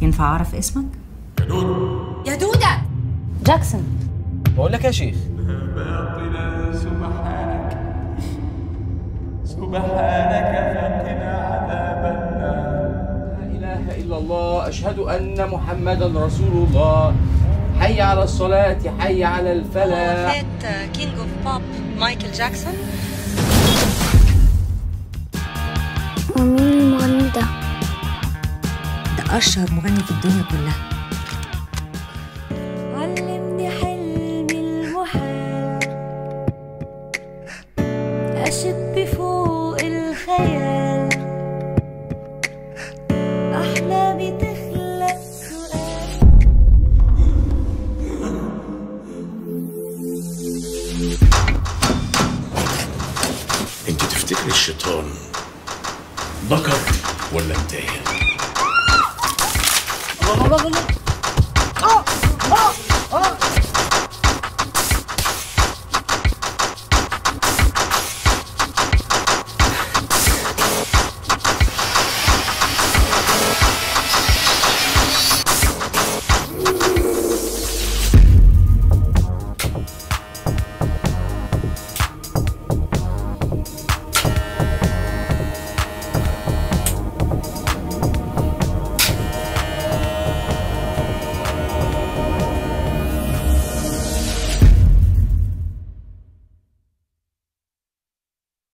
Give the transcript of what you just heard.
ينفع اعرف اسمك يا دودة جاكسون بقول لك يا شيخ باطلا سبحانك سبحانك فقنا عذاب النار لا اله الا الله اشهد ان محمدا رسول الله حي على الصلاه حي على الفلاح وفاة كينج اوف بوب مايكل جاكسون ومين المغني ده؟ ده اشهر مغني في الدنيا كلها علمني حلمي المحال أشب فوق الخيال أحلامي تخلق سؤال انت تفتكري الشيطان ذكر ولا انتهى الله الله الله